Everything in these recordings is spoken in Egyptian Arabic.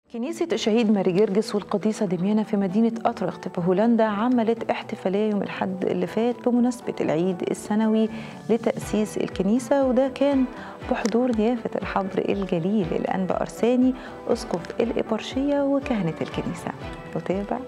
كنيسة الشهيد ماري جرجس والقديسة دميانة في مدينة أطرخت بهولندا عملت احتفالية يوم الحد اللي فات بمناسبة العيد السنوي لتأسيس الكنيسة وده كان بحضور ضيافة الحبر الجليل الأنبا أرساني أسقف الإبرشية وكهنة الكنيسة نتابع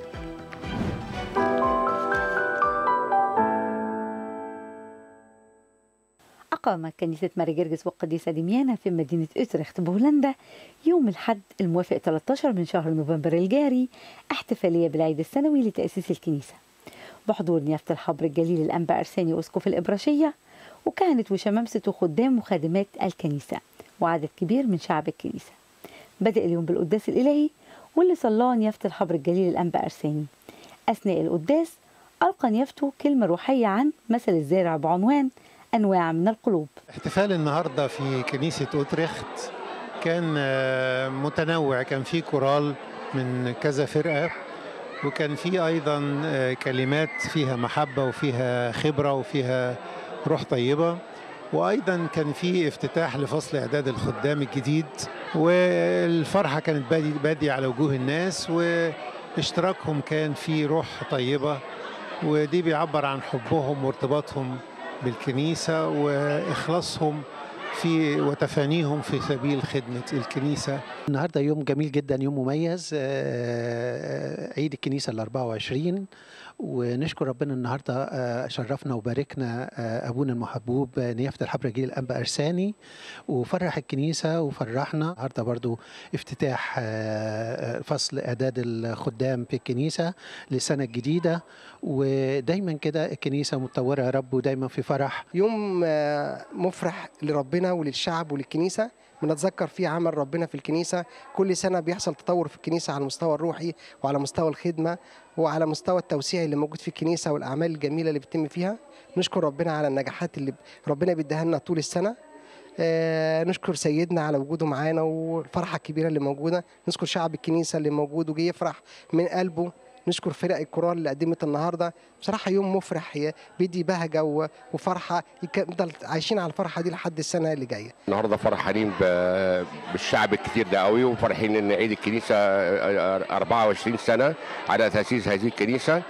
أقامت كنيسة ماري جرجس والقديسة دميانة في مدينة أوترخت بهولندا يوم الحد الموافق 13 من شهر نوفمبر الجاري احتفالية بالعيد السنوي لتأسيس الكنيسة بحضور نيافة الحبر الجليل الأنبا أرساني أسقف الإبراشية وكانت وشمامسة وخدام وخادمات الكنيسة وعدد كبير من شعب الكنيسة بدأ اليوم بالقداس الإلهي واللي صلاه نيافة الحبر الجليل الأنبا أرساني أثناء القداس ألقى نيافته كلمة روحية عن مثل الزارع بعنوان أنواع من القلوب احتفال النهارده في كنيسة أوتريخت كان آه، متنوع كان في كورال من كذا فرقة وكان في أيضا آه، كلمات فيها محبة وفيها خبرة وفيها روح طيبة وأيضا كان في افتتاح لفصل إعداد الخدام الجديد والفرحة كانت بادي بادية على وجوه الناس واشتراكهم كان في روح طيبة ودي بيعبر عن حبهم وارتباطهم بالكنيسة وإخلاصهم في وتفانيهم في سبيل خدمة الكنيسة النهارده يوم جميل جدا يوم مميز آه، عيد الكنيسه ال 24 ونشكر ربنا النهارده آه، شرفنا وباركنا آه، ابونا المحبوب آه، نيافه الحبر جيل الانبا ارساني وفرح الكنيسه وفرحنا النهارده برضو افتتاح آه، فصل اعداد الخدام في الكنيسه للسنه الجديده ودايما كده الكنيسه متطوره يا رب ودايما في فرح يوم آه، مفرح لربنا وللشعب وللكنيسة بنتذكر فيه عمل ربنا في الكنيسة كل سنة بيحصل تطور في الكنيسة على المستوى الروحي وعلى مستوى الخدمة وعلى مستوى التوسيع اللي موجود في الكنيسة والأعمال الجميلة اللي بتتم فيها نشكر ربنا على النجاحات اللي ربنا بيديها لنا طول السنة آه، نشكر سيدنا على وجوده معانا والفرحة الكبيرة اللي موجودة نشكر شعب الكنيسة اللي موجود وجاي يفرح من قلبه نشكر فرق الكورال اللي قدمت النهارده بصراحه يوم مفرح ي- بيدي بهجه و- وفرحه يك- نفضل عايشين على الفرحه دي لحد السنه اللي جايه النهارده فرحانين ب- بالشعب الكتير ده قوي وفرحين ان عيد الكنيسه 24 سنه على تاسيس هذه الكنيسه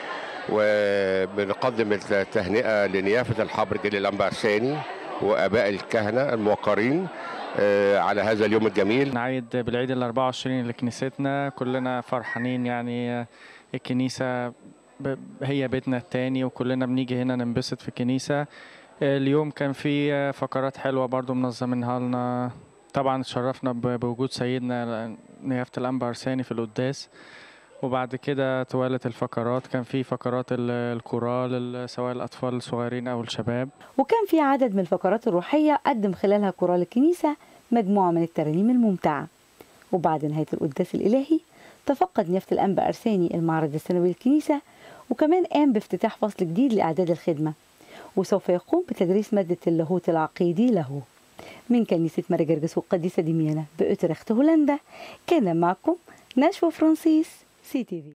وبنقدم التهنئه لنيافه الحبر جليل الانبا الثاني واباء الكهنه الموقرين آه، على هذا اليوم الجميل نعيد بالعيد ال 24 لكنيستنا كلنا فرحانين يعني الكنيسة ب- هي بيتنا التاني وكلنا بنيجي هنا ننبسط في الكنيسة اليوم كان في فقرات حلوة برضو منظمينها لنا طبعا اتشرفنا ب- بوجود سيدنا نيافة الأنبا أرساني في القداس وبعد كده توالت الفقرات كان في فقرات ال- الكورال ال- سواء الأطفال الصغيرين أو الشباب وكان في عدد من الفقرات الروحية قدم خلالها كورال الكنيسة مجموعة من الترانيم الممتعة وبعد نهاية القداس الإلهي تفقد نيافة الأنبا أرساني المعرض السنوي للكنيسة وكمان قام بافتتاح فصل جديد لإعداد الخدمة وسوف يقوم بتدريس مادة اللاهوت العقيدي له من كنيسة ماري جرجس والقديسة دميانة بأوترخت هولندا كان معكم نشوى فرانسيس سي تي في